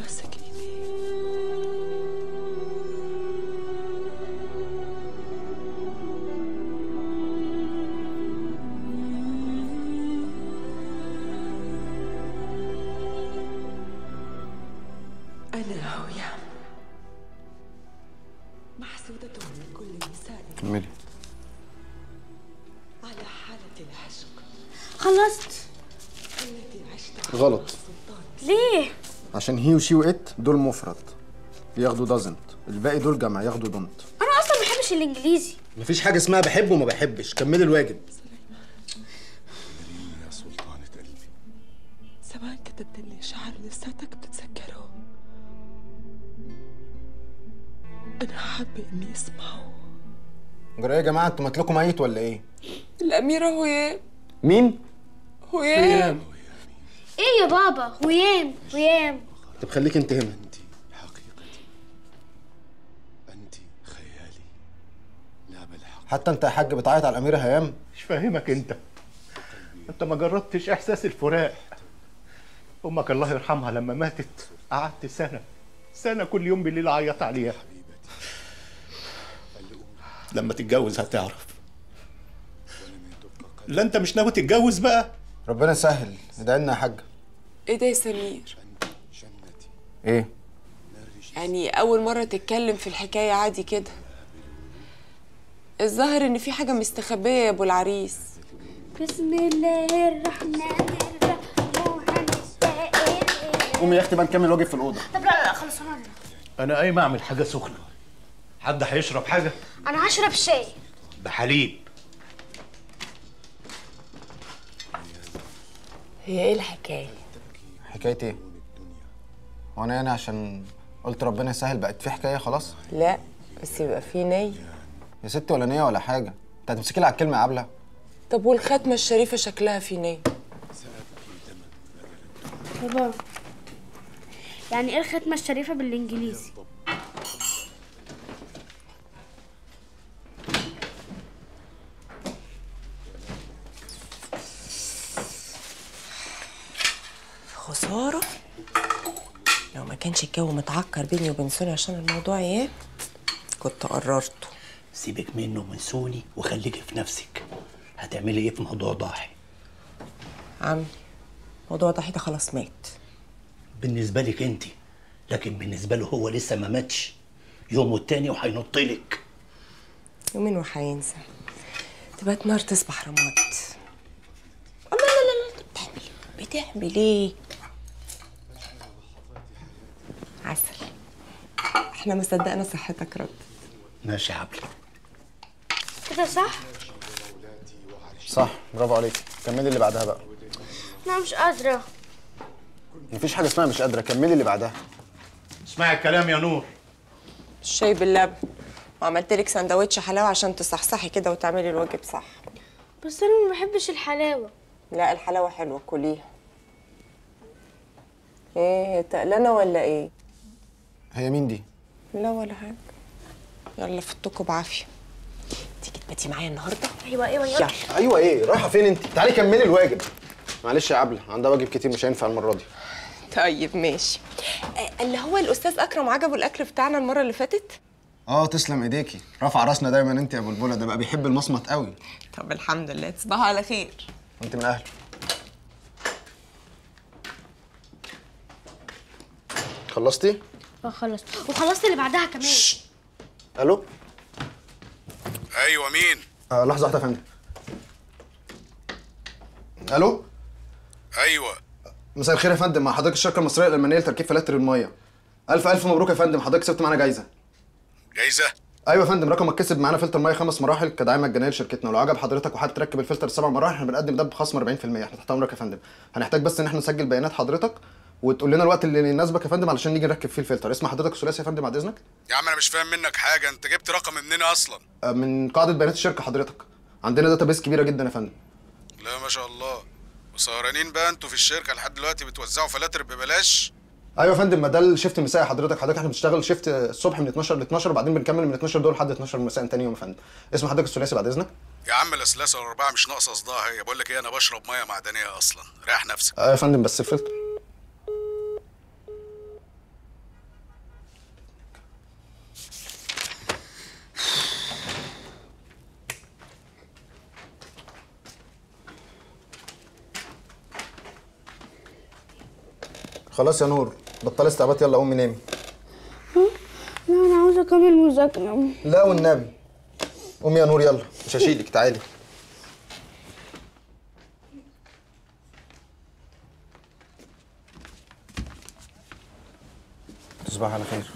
ماسك ايدي أنا هويا محسودة من كل النساء كملي على حالة العشق خلصت التي عشت غلط ليه عشان هي وشي وات دول مفرد ياخدوا دازنت الباقي دول جمع ياخدوا دونت انا اصلا ما بحبش الانجليزي مفيش حاجه اسمها بحب وما بحبش كملي الواجب يا سلطانة قلبي زمان كتبت لي شعر لساتك بتتذكره أنا حابة إني أسمعه جرى ايه يا جماعه انتوا ماكلكم ميت ولا ايه الأميرة هويام مين هويام ايه يا بابا هيام هيام طب خليك انت هنا أنت حقيقتي أنت خيالي لا بل حق حتى انت يا حاج بتعيط على الاميره هيام مش فاهمك انت انت ما جربتش احساس الفراق امك الله يرحمها لما ماتت قعدت سنه سنه كل يوم بالليل اعيط عليها لما تتجوز هتعرف لا انت مش ناوي تتجوز بقى ربنا يسهل ادعي لنا يا حاج ايه ده يا سمير جنتي ايه يعني اول مره تتكلم في الحكايه عادي كده الظاهر ان في حاجه مستخبيه يا ابو العريس بسم الله الرحمن الرحيم قومي يا اختي بقى نكمل واجب في الاوضه طب لا لا لا خلاص انا انا قايم اعمل حاجه سخنه حد هيشرب حاجه انا هشرب شاي بحليب هي ايه الحكايه حكايه ايه هو انا يعني عشان قلت ربنا يسهل بقت في حكايه خلاص لا بس يبقى في نيه يا ستي ولا نيه ولا حاجه انت هتمسكي لي على الكلمه يا عبله طب والختمه الشريفه شكلها في نيه بابا يعني ايه الختمه الشريفه بالانجليزي خساره لو ما كانش الجو متعكر بيني وبين سوني عشان الموضوع ايه كنت قررته سيبك منه من سوني وخليكي في نفسك هتعملي ايه في موضوع ضاحي عمي موضوع ضحي ده خلاص مات بالنسبه لك انت لكن بالنسبه له هو لسه ما ماتش يوم والتاني وهينط لك يومين وهينسى تبقى نار تصبح رماد الله لا لا لا بتعمل بتعمل ايه عسل احنا ما صدقنا صحتك رد ماشي يا عبله كده صح صح برافو عليك كملي اللي بعدها بقى انا مش قادره مفيش حاجه اسمها مش قادره كملي اللي بعدها اسمعي الكلام يا نور الشاي باللبن وعملت لك سندوتش حلاوه عشان تصحصحي كده وتعملي الواجب صح بس انا ما بحبش الحلاوه لا الحلاوه حلوه كليها ايه تقلانه ولا ايه هي مين دي لا ولا حاجه يلا فطكوا بعافيه تيجي تباتي معايا النهارده ايوه ايوه يلا يلا ايوه ايه رايحه فين انت تعالي كملي الواجب معلش يا عبله عندها واجب كتير مش هينفع المره دي طيب ماشي آه، اللي هو الاستاذ اكرم عجبه الاكل بتاعنا المره اللي فاتت اه تسلم ايديكي رافع راسنا دايما انت يا بلبله ده بقى بيحب المصمت قوي طب الحمد لله تصبحوا على خير انت من اهله خلصتي اه خلصت وخلصت اللي بعدها كمان الو أيوة مين؟ آه لحظه واحده يا فندم الو أيوة مساء الخير يا فندم مع حضرتك الشركه المصريه الالمانيه لتركيب فلاتر الميه الف الف مبروك يا فندم حضرتك كسبت معانا جايزه جايزة؟ ايوه يا فندم رقمك كسب معانا فلتر ميه خمس مراحل كدعايه مجانيه لشركتنا ولو عجب حضرتك وحابب تركب الفلتر سبع مراحل احنا بنقدم ده بخصم 40% احنا تحت امرك يا فندم هنحتاج بس ان احنا نسجل بيانات حضرتك وتقول لنا الوقت اللي يناسبك يا فندم علشان نيجي نركب فيه الفلتر اسم حضرتك الثلاثي يا فندم بعد اذنك يا عم أنا مش فاهم منك حاجة أنت جبت رقم منين أصلا؟ آه، من قاعده بيانات الشركه حضرتك عندنا داتابيس كبيره جدا يا فندم لا ما شاء الله وسهرانين بقى أنتوا في الشركة لحد دلوقتي بتوزعوا فلاتر ببلاش؟ ايوه يا فندم ما ده الشيفت المسائي حضرتك حضرتك احنا بنشتغل شيفت الصبح من 12 ل 12 وبعدين بنكمل من 12 دول لحد 12 مساء تاني يوم يا فندم اسم حضرتك الثلاثي بعد اذنك يا عم الأسلاسة الأربعة مش ناقصة صداع هي بقول لك إيه أنا بشرب مية معدنية أصلا ريح نفسك اه يا فندم بس الفلتر خلاص يا نور بطلي استعباط يلا قومي نامي لا انا عاوزه اكمل مذاكره لا والنبي قومي يا نور يلا مش هشيلك تعالي تصبح على خير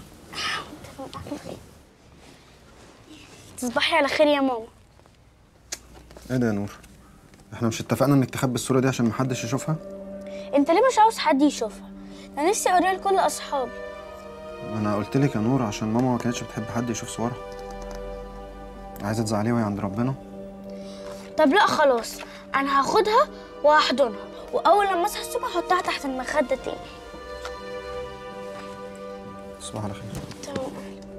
تصبحي على خير يا ماما ايه ده يا نور احنا مش اتفقنا انك تخبي الصوره دي عشان محدش يشوفها انت ليه مش عاوز حد يشوفها انا نفسي اوريها لكل اصحابي انا قلت لك يا نور عشان ماما ما كانتش بتحب حد يشوف صورها عايزه تزعليه وهي عند ربنا طب لا خلاص انا هاخدها وهحضنها واول لما اصحى الصبح احطها تحت المخده تاني تصبح على خير تمام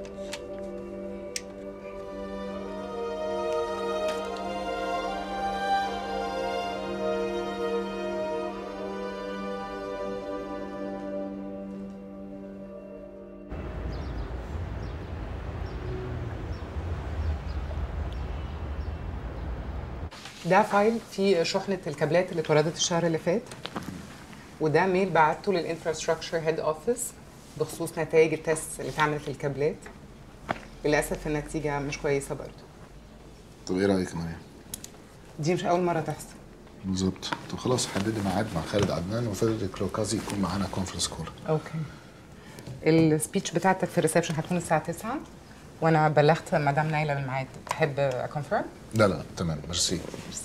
ده فايل فيه شحنة الكابلات اللي اتولدت الشهر اللي فات وده ميل بعته للانفراستراكشر هيد اوفيس بخصوص نتائج التست اللي اتعملت للكابلات للأسف النتيجة مش كويسة برضه طب ايه رايك معايا؟ دي مش أول مرة تحصل بالظبط طب خلاص حددي ميعاد مع خالد عدنان وفريدريك روكازي يكون معانا كونفرنس كول اوكي السبيتش بتاعتك في الريسبشن هتكون الساعة 9 وانا بلغت مدام نايلة بالميعاد تحب اكونفيرم؟ لا لا تمام ميرسي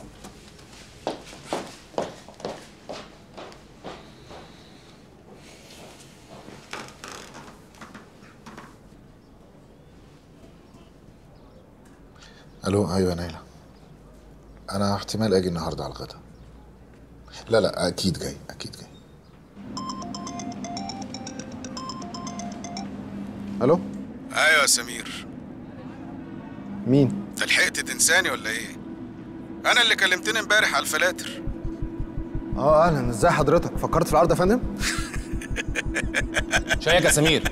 الو ايوه يا نايلة انا احتمال اجي النهارده على الغدا لا لا اكيد جاي اكيد جاي الو ايوه يا سمير مين انت لحقت تنساني ولا ايه انا اللي كلمتني امبارح على الفلاتر اه اهلا ازاي حضرتك فكرت في العرض يا فندم شايك يا سمير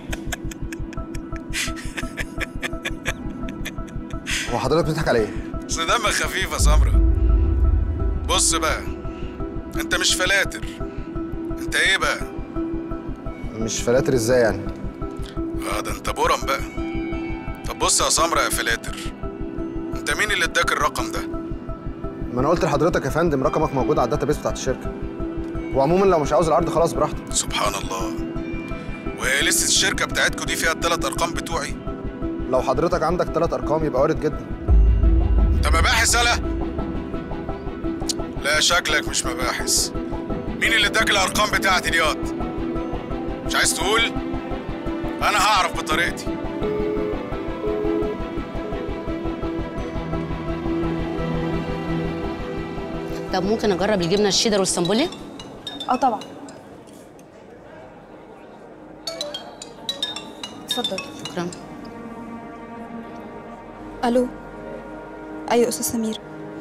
هو حضرتك بتضحك على ايه بس دمك خفيف يا سمرة بص بقى انت مش فلاتر انت ايه بقى مش فلاتر ازاي يعني اه ده انت برم بقى طب بص يا سمرة يا فلاتر انت مين اللي اداك الرقم ده ما انا قلت لحضرتك يا فندم رقمك موجود على الداتابيس بتاعت الشركه وعموما لو مش عاوز العرض خلاص براحتك سبحان الله وهي لسه الشركة بتاعتكوا دي فيها التلات ارقام بتوعي لو حضرتك عندك ثلاث ارقام يبقى وارد جدا انت مباحث يالا لا شكلك مش مباحث مين اللي اداك الارقام بتاعتي ديات مش عايز تقول انا هعرف بطريقتي طب ممكن اجرب الجبنه الشيدر والسمبولي اه طبعا اتفضل شكرا الو ايوه استاذ سمير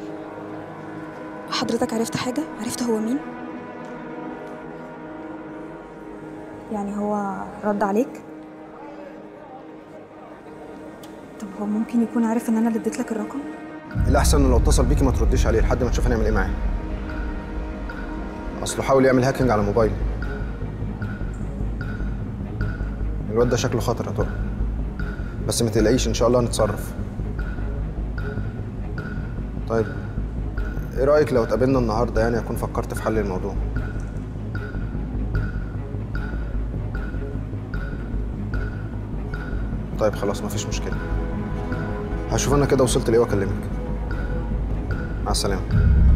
حضرتك عرفت حاجه عرفت هو مين يعني هو رد عليك طب هو ممكن يكون عارف ان انا اللي اديت لك الرقم الاحسن انه لو اتصل بيكي ما ترديش عليه لحد ما تشوف هنعمل ايه معاه اصله حاول يعمل هاكينج على موبايلي الواد ده شكله خطر يا ترى بس ما تقلقيش ان شاء الله هنتصرف طيب ايه رايك لو اتقابلنا النهارده يعني اكون فكرت في حل الموضوع طيب خلاص مفيش مشكله هشوف انا كده وصلت لايه واكلمك مع السلامه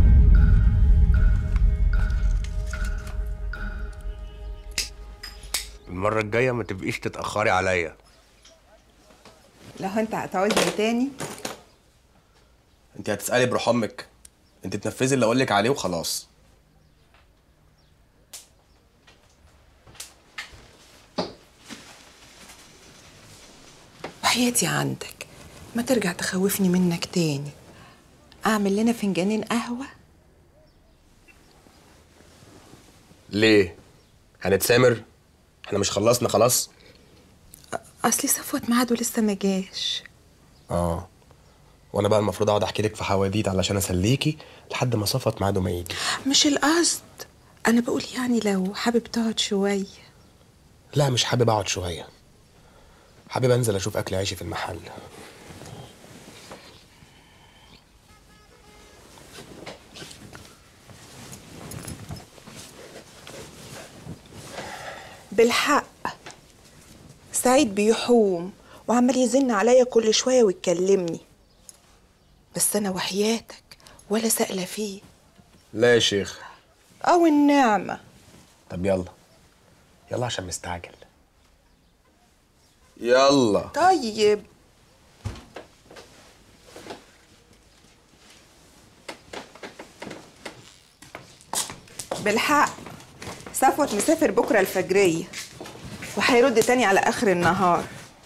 المرة الجاية ما تبقيش تتأخري عليا لو انت هتعوزني تاني انت هتسألي بروح امك انت تنفذي اللي اقولك عليه وخلاص وحياتي عندك ما ترجع تخوفني منك تاني اعمل لنا فنجانين قهوه ليه هنتسامر احنا مش خلصنا خلاص اصلي صفوت ميعاده لسه ما جاش اه وانا بقى المفروض اقعد احكي لك في حواديت علشان اسليكي لحد ما صفت ميعاده ما يجي مش القصد انا بقول يعني لو حابب تقعد شويه لا مش حابب اقعد شويه حابب انزل اشوف اكل عيشي في المحل بالحق سعيد بيحوم وعمال يزن عليا كل شويه ويكلمني بس انا وحياتك ولا سائله فيه لا يا شيخ او النعمه طب يلا يلا عشان مستعجل يلا طيب بالحق صفوت مسافر بكره الفجريه وهيرد تاني على اخر النهار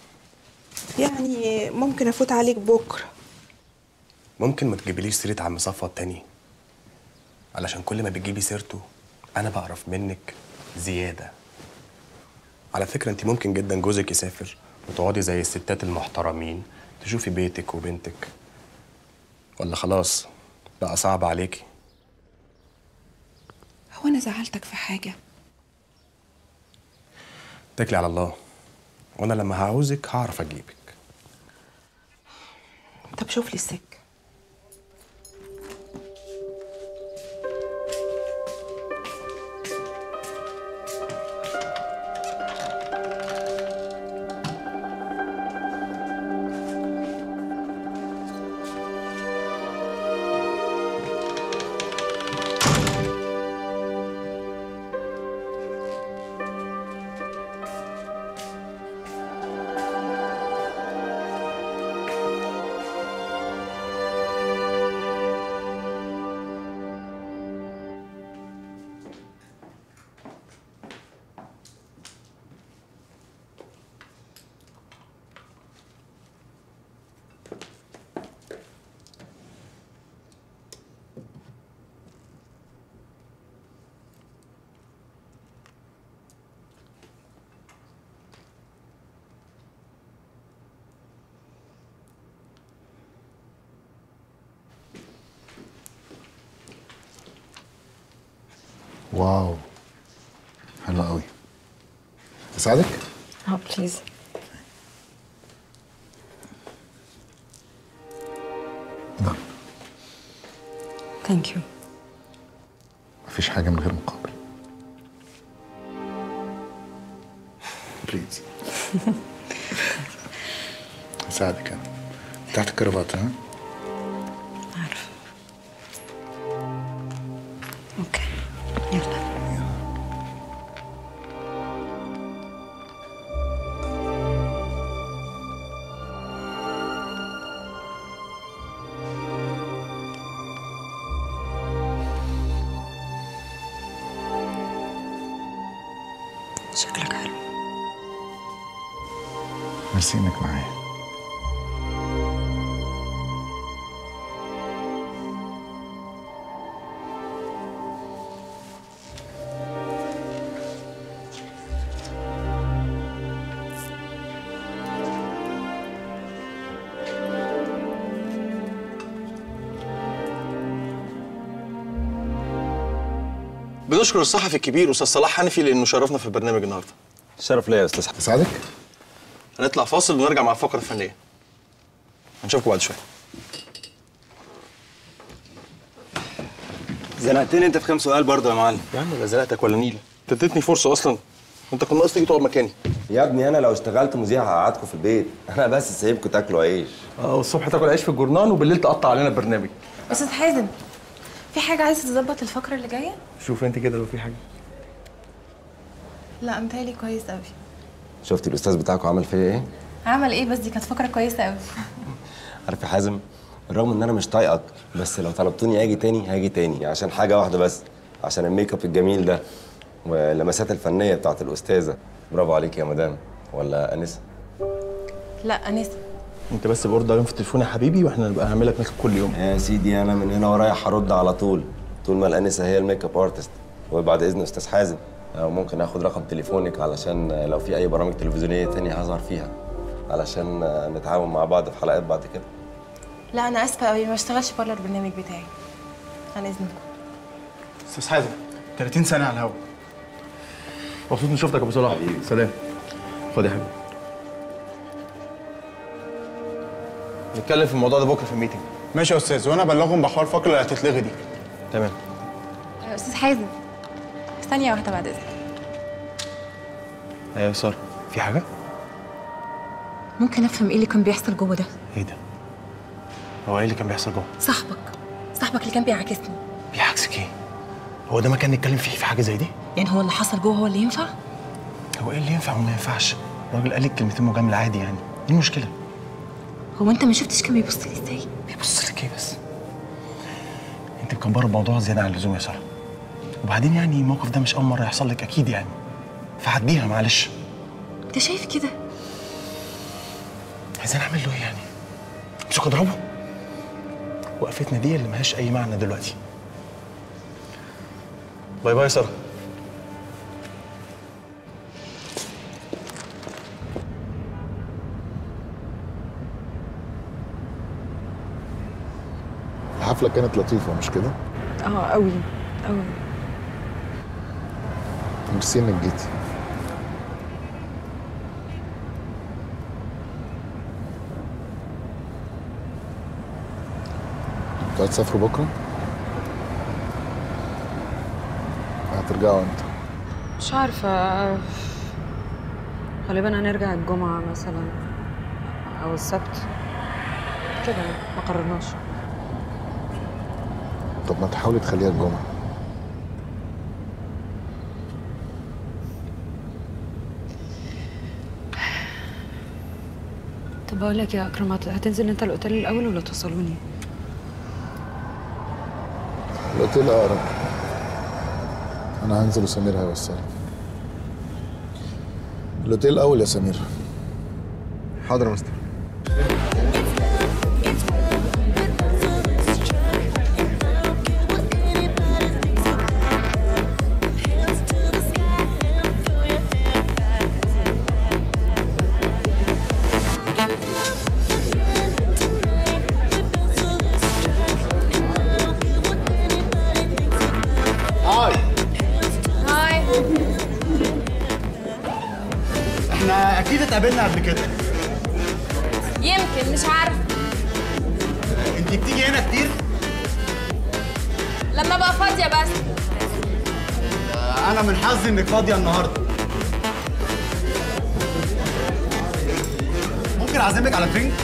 يعني ممكن افوت عليك بكره ممكن ما تجيبليش سيره عم صفوت تاني علشان كل ما بتجيبي سيرته انا بعرف منك زياده على فكره انت ممكن جدا جوزك يسافر وتقعدي زي الستات المحترمين تشوفي بيتك وبنتك ولا خلاص بقى صعب عليكي هو انا زعلتك في حاجه اتكلي على الله وانا لما هعوزك هعرف اجيبك طب شوف لي السكه واو حلو قوي اساعدك اه بليز لا ثانك يو مفيش حاجه من غير مقابل بليز اساعدك انا تحت الكرافات ها عارفه اوكي يلا شكلك حلو ميرسي انك معايا بنشكر الصحفي الكبير استاذ صلاح حنفي لانه شرفنا في البرنامج النهارده شرف ليا يا استاذ حسن اساعدك هنطلع فاصل ونرجع مع الفقره الفنيه هنشوفكم بعد شويه زنقتني انت في كام سؤال برضه يا معلم يا عم لا زنقتك ولا نيله انت اديتني فرصه اصلا انت كنت ناقص تيجي تقعد مكاني يا ابني انا لو اشتغلت مذيع هقعدكم في البيت انا بس سايبكم تاكلوا عيش اه والصبح تاكل عيش في الجورنان وبالليل تقطع علينا البرنامج استاذ حازم في حاجه عايز تظبط الفقره اللي جايه شوف انت كده لو في حاجه لا متهيألي كويس قوي شفتي الاستاذ بتاعكم عمل فيا ايه عمل ايه بس دي كانت فقره كويسه قوي عارف يا حازم بالرغم ان انا مش طايقك بس لو طلبتوني اجي تاني هاجي تاني عشان حاجه واحده بس عشان الميك اب الجميل ده واللمسات الفنيه بتاعت الاستاذه برافو عليك يا مدام ولا انسه لا انسه انت بس باوردر في التليفون يا حبيبي واحنا نبقى هنعمل لك ميك اب كل يوم يا سيدي انا من هنا ورايح هرد على طول طول ما الانسه هي الميك اب ارتست وبعد اذن استاذ حازم أو ممكن اخد رقم تليفونك علشان لو في اي برامج تلفزيونيه تانية هظهر فيها علشان نتعاون مع بعض في حلقات بعد كده لا انا اسفه قوي ما اشتغلش بره البرنامج بتاعي عن اذنكم استاذ حازم 30 سنه على الهوا مبسوط اني شفتك يا ابو صلاح سلام خد يا حبيبي نتكلم في الموضوع ده بكره في الميتنج ماشي يا استاذ وانا ابلغهم بحوار الفقره اللي هتتلغي دي تمام استاذ حازم ثانيه واحده بعد اذنك ايوه يا ساره في حاجه ممكن افهم ايه اللي كان بيحصل جوه ده ايه ده هو ايه اللي كان بيحصل جوه صاحبك صاحبك اللي كان بيعاكسني بيعكسك ايه هو ده مكان نتكلم فيه في حاجه زي دي يعني هو اللي حصل جوه هو اللي ينفع هو ايه اللي ينفع وما ينفعش الراجل قال لك كلمتين مجامله عادي يعني ايه المشكله هو انت ما شفتش كان بيبص لي ازاي بيبص لك ايه بس انت مكبره الموضوع زياده عن اللزوم يا ساره وبعدين يعني الموقف ده مش اول مره يحصل لك اكيد يعني فعديها معلش انت شايف كده عايزين اعمل له ايه يعني مش اضربه وقفتنا دي اللي ملهاش اي معنى دلوقتي باي باي يا ساره الحفله كانت لطيفه مش كده اه قوي قوي ميرسي انك جيتي انتوا هتسافروا بكره هترجعوا امتى مش عارفة غالبا هنرجع الجمعة مثلا أو السبت كده ما قررناش طب ما تحاولي تخليها الجمعه طب بقول لك يا أكرم هت- هتنزل أنت الأوتيل الأول ولا توصلوني؟ الاوتيل اقرب انا هنزل وسمير هيوصلك الاوتيل الاول يا سمير حاضر يا مستر هاي هاي احنا اكيد اتقابلنا قبل كده يمكن مش عارف انت بتيجي هنا كتير لما بقى فاضيه بس آه، انا من حظي انك فاضيه النهارده ممكن اعزمك على درينك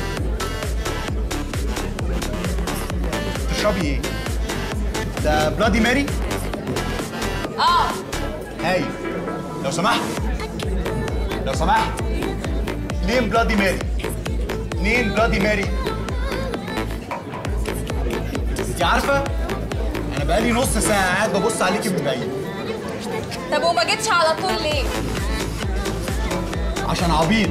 تشربي ايه ده بلادي ماري اه هاي لو سمحت لو سمحت اتنين بلادي ماري اتنين بلادي ماري انت عارفه انا بقالي نص ساعه قاعد ببص عليكي من بعيد طب وما جيتش على طول ليه عشان عبيط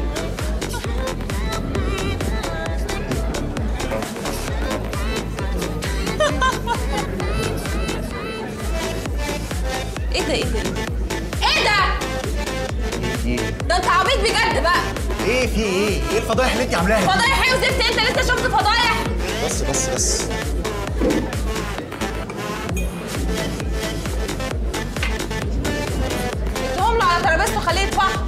ايه ده ايه ده ايه ده ايه ده انت عبيط بجد بقى ايه في ايه ايه الفضايح اللي انت عاملاها دي؟ فضايح ايه وزفت انت لسه شفت فضايح بس بس بس اديهم له على ترابيزته خليه يدفعها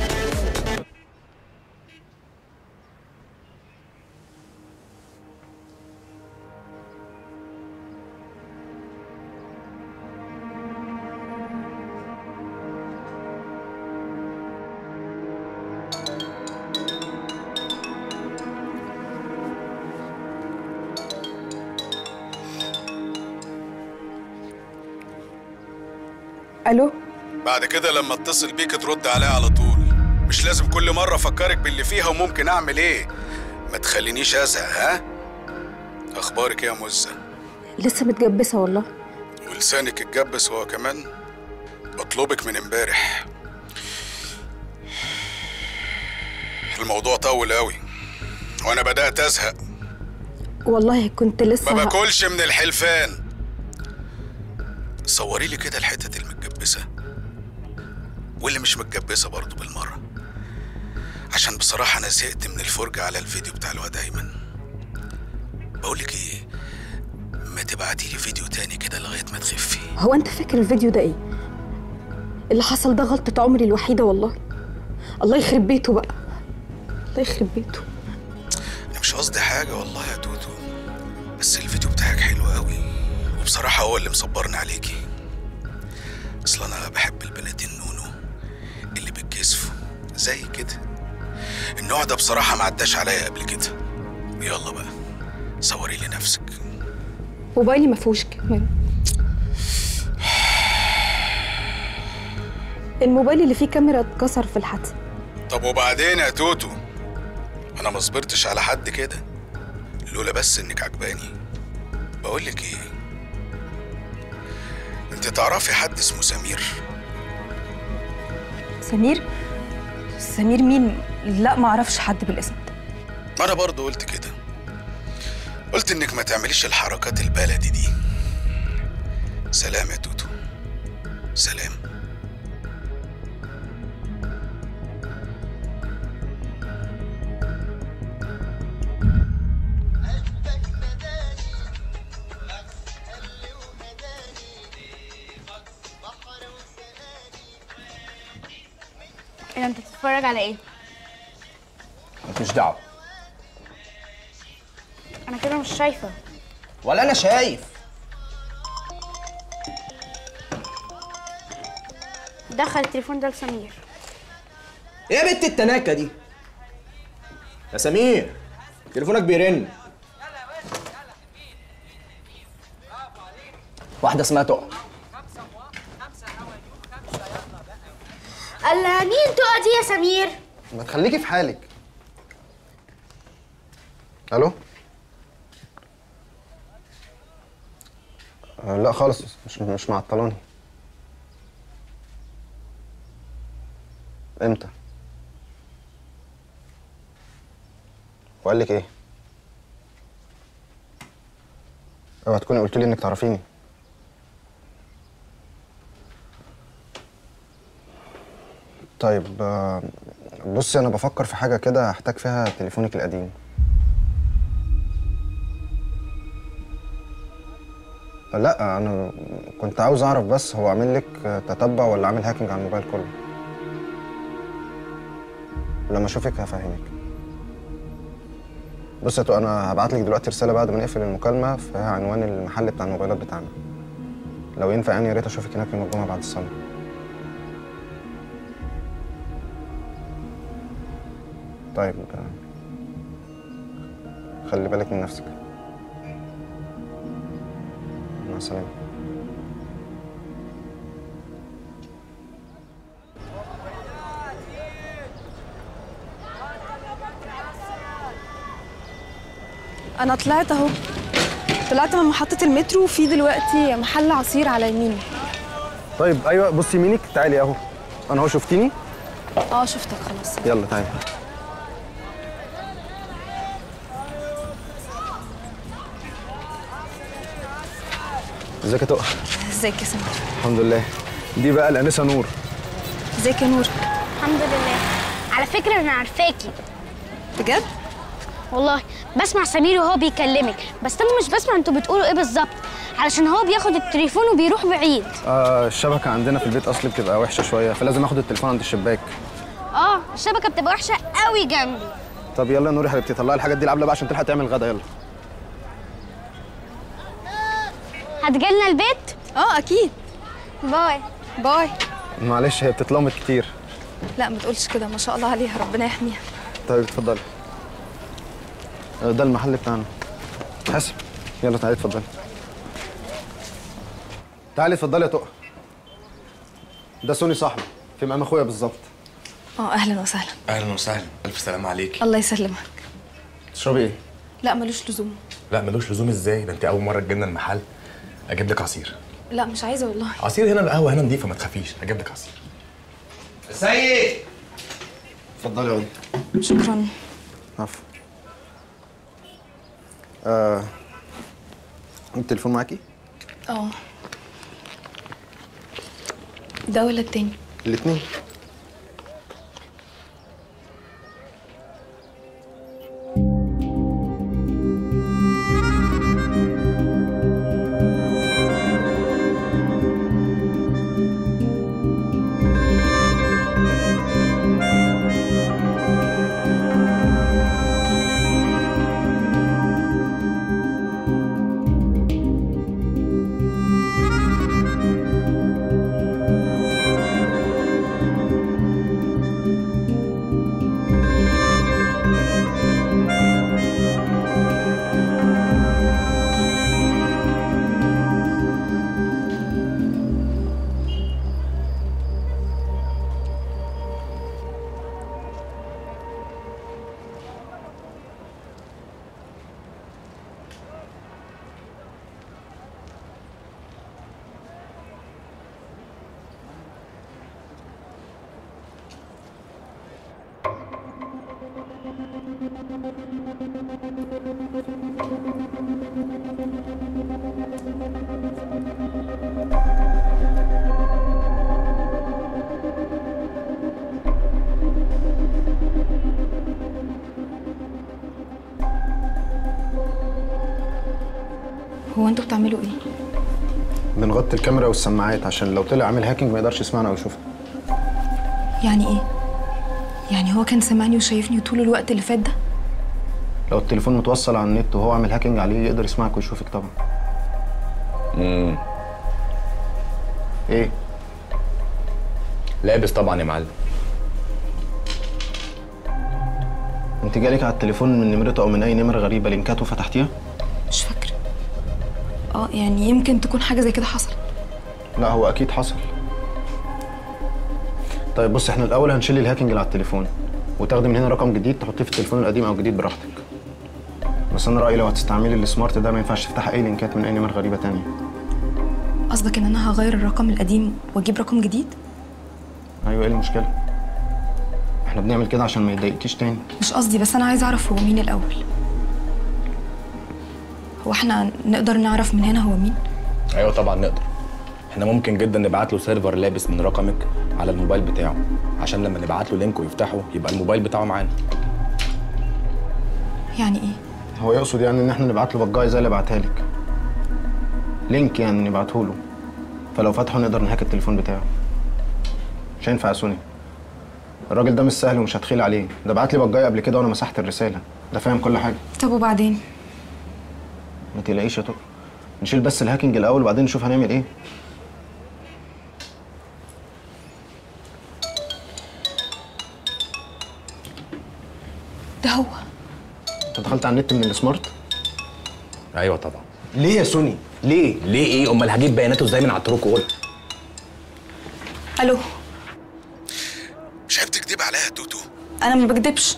الو بعد كده لما اتصل بيك ترد عليها على طول مش لازم كل مرة افكرك باللي فيها وممكن اعمل ايه ما تخلينيش ازهق ها اخبارك إيه يا مزة لسه متجبسه والله ولسانك اتجبس هو كمان بطلبك من امبارح الموضوع طول قوي وانا بدأت ازهق والله كنت لسه ما ه- باكلش من الحلفان صوري لي كده الحتت المتجبسه واللي مش متجبسه برضه بالمره عشان بصراحه انا زهقت من الفرجه على الفيديو بتاع الواد ايمن بقولك ايه ما تبعتي لي فيديو تاني كده لغايه ما تخفي هو انت فاكر الفيديو ده ايه اللي حصل ده غلطه عمري الوحيده والله الله يخرب بيته بقى الله يخرب بيته انا مش قصدي حاجه والله يا توتو بس الفيديو بتاعك حلو قوي وبصراحه هو اللي مصبرني عليكي اصل انا بحب البنات النونو اللي بتكسفوا زي كده النوع ده بصراحه ما عداش عليا قبل كده يلا بقى صوري لي نفسك موبايلي ما فيهوش كاميرا الموبايل اللي فيه كاميرا اتكسر في الحادثه طب وبعدين يا توتو انا ما صبرتش على حد كده لولا بس انك عجباني بقول لك ايه انت تعرفي حد اسمه سمير سمير سمير مين لا ما اعرفش حد بالاسم ده ما انا برضه قلت كده قلت انك ما تعمليش الحركات البلدي دي سلام يا توتو سلام ايه ده انت بتتفرج على ايه مش دعوه انا كده مش شايفه ولا انا شايف دخل التليفون ده لسمير ايه يا بنت التناكه دي يا سمير تليفونك بيرن واحده اسمها تقع الله مين تقع دي يا سمير ما تخليكي في حالك الو آه، لا خالص مش مش معطلاني امتى وقال لك ايه اوعى تكوني قلت لي انك تعرفيني طيب آه، بصي انا بفكر في حاجه كده هحتاج فيها تليفونك القديم لا انا كنت عاوز اعرف بس هو عامل لك تتبع ولا عامل هاكينج على الموبايل كله لما اشوفك هفهمك بص يا تو انا هبعت لك دلوقتي رساله بعد ما نقفل المكالمه فيها عنوان المحل بتاع الموبايلات بتاعنا لو ينفع يعني يا ريت اشوفك هناك يوم الجمعه بعد الصلاه طيب آه، خلي بالك من نفسك مع السلامه انا طلعت اهو طلعت من محطة المترو وفي دلوقتي محل عصير على يميني طيب ايوه بصي يمينك تعالي اهو انا اهو شفتيني اه شفتك خلاص يلا تعالي ازيك يا تقى ازيك يا سمير الحمد لله دي بقى الانسه نور ازيك يا نور الحمد لله على فكره انا عارفاكي بجد والله بسمع سمير وهو بيكلمك بس انا مش بسمع انتوا بتقولوا ايه بالظبط علشان هو بياخد التليفون وبيروح بعيد آه الشبكه عندنا في البيت اصلي بتبقى وحشه شويه فلازم اخد التليفون عند الشباك اه الشبكه بتبقى وحشه قوي جنبي طب يلا يا نور يا حبيبتي طلعي الحاجات دي العبله بقى عشان تلحق تعمل غدا يلا هتجيلنا البيت اه اكيد باي باي معلش هي بتتلمط كتير لا ما تقولش كده ما شاء الله عليها ربنا يحميها طيب اتفضلي آه، ده المحل بتاعنا حسب يلا تعالي اتفضلي تعالي اتفضلي يا تقى ده سوني صاحبي في مقام اخويا بالظبط اه اهلا وسهلا اهلا وسهلا الف سلامه عليكي الله يسلمك تشربي ايه لا ملوش لزوم لا ملوش لزوم ازاي ده انت اول مره تجيلنا المحل اجيب لك عصير لا مش عايزه والله عصير هنا القهوه هنا نضيفه ما تخافيش اجيب لك عصير سيد اتفضلي اقعدي شكرا عفوا آه التليفون معاكي اه ده ولا التاني الاثنين هو انتوا بتعملوا ايه بنغطي الكاميرا والسماعات عشان لو طلع عامل هاكينج ما يقدرش يسمعنا او يشوفنا يعني ايه يعني هو كان سامعني وشايفني طول الوقت اللي فات ده لو التليفون متوصل على النت وهو عامل هاكينج عليه يقدر يسمعك ويشوفك طبعا امم ايه لابس طبعا يا معلم انت جالك على التليفون من نمرته او من اي نمره غريبه لينكات وفتحتيها مش فاكره اه يعني يمكن تكون حاجه زي كده حصلت لا هو اكيد حصل طيب بص احنا الاول هنشيل الهاكينج اللي على التليفون وتاخدي من هنا رقم جديد تحطيه في التليفون القديم او الجديد براحتك بس انا رايي لو هتستعملي السمارت ده ما ينفعش تفتحي اي لينكات من اي نمر غريبه تانية قصدك ان انا هغير الرقم القديم واجيب رقم جديد ايوه ايه المشكله احنا بنعمل كده عشان ما يضايقكيش تاني مش قصدي بس انا عايزه اعرف هو مين الاول هو احنا نقدر نعرف من هنا هو مين ايوه طبعا نقدر احنا ممكن جدا نبعت له سيرفر لابس من رقمك على الموبايل بتاعه عشان لما نبعت له لينك ويفتحه يبقى الموبايل بتاعه معانا يعني ايه هو يقصد يعني ان احنا نبعت له بجاي زي اللي بعتها لك لينك يعني نبعته له فلو فتحه نقدر نهاك التليفون بتاعه مش هينفع يا سوني الراجل ده مش سهل ومش هتخيل عليه ده بعت لي بجاي قبل كده وانا مسحت الرساله ده فاهم كل حاجه طب وبعدين ما تقلقيش يا طارق نشيل بس الهاكينج الاول وبعدين نشوف هنعمل ايه ده هو انت دخلت على النت من السمارت ايوه طبعا ليه يا سوني ليه ليه ايه امال هجيب بياناته ازاي من على الترو كول الو مش عيب تكدب عليا يا توتو انا ما بكدبش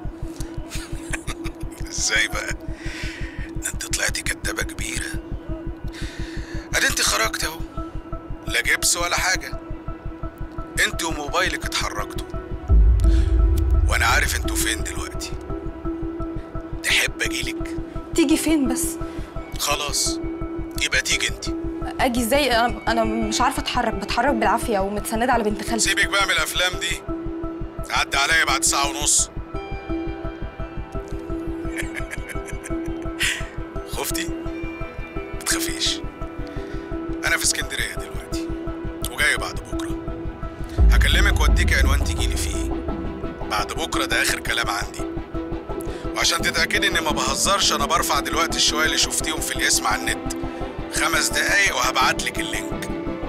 ازاي بقى ده انت طلعتي كدابه كبيره ادي انت خرجت اهو لا جبس ولا حاجه انت وموبايلك اتحركتوا وانا عارف انتوا فين دلوقتي تحب اجيلك تيجي فين بس خلاص يبقى تيجي انت اجي ازاي انا انا مش عارفه اتحرك بتحرك بالعافيه ومتسنده على بنت خالتي سيبك بقى من الافلام دي عدى عليا بعد ساعه ونص خفتي ما تخافيش انا في اسكندريه دلوقتي وجاي بعد بكره هكلمك واديك عنوان تجيلي فيه بعد بكره ده اخر كلام عندي وعشان تتاكدي اني ما بهزرش انا برفع دلوقتي الشويه اللي شفتيهم في الاسم على النت خمس دقايق وهبعتلك اللينك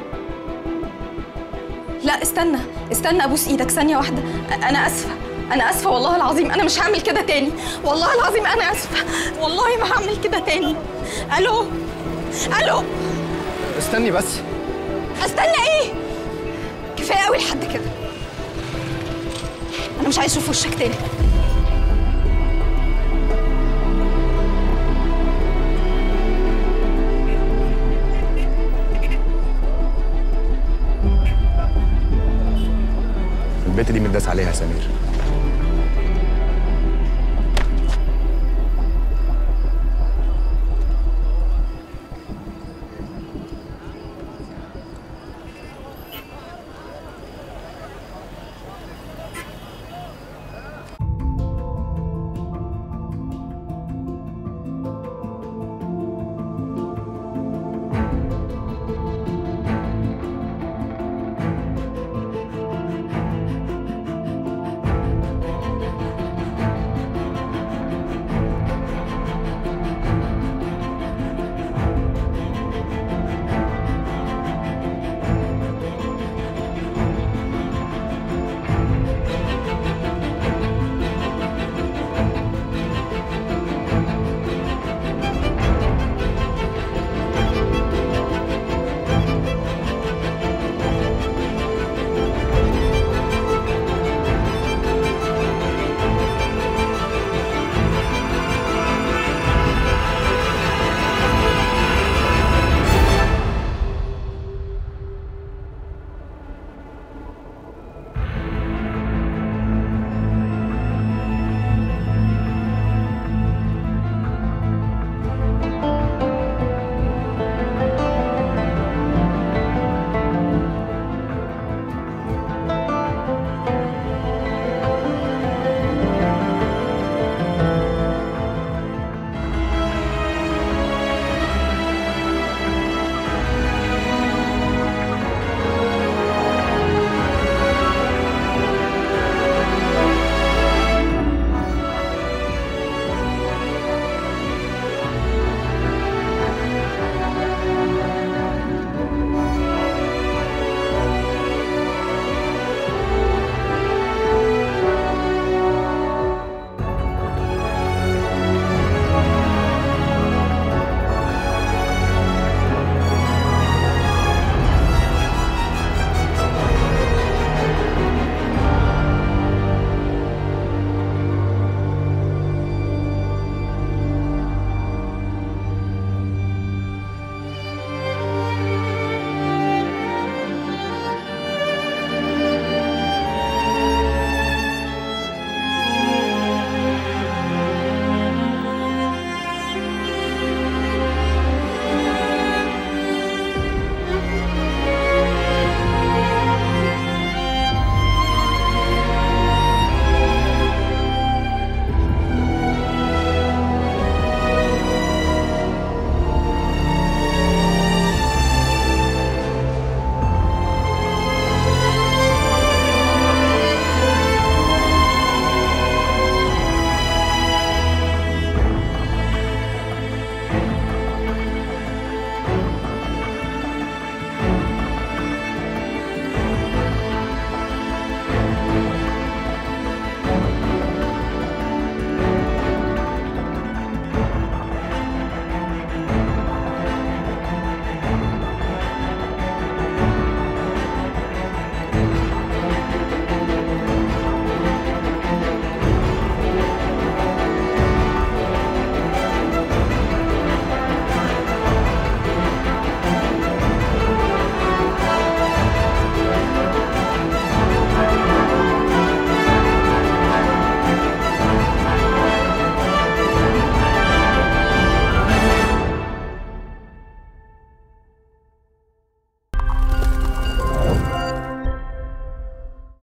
لا استنى استنى ابوس ايدك ثانيه واحده انا اسفه انا اسفه والله العظيم انا مش هعمل كده تاني والله العظيم انا اسفه والله ما هعمل كده تاني الو الو استني بس استنى ايه كفايه قوي لحد كده انا مش عايز اشوف وشك تاني البت دي متداس عليها يا سمير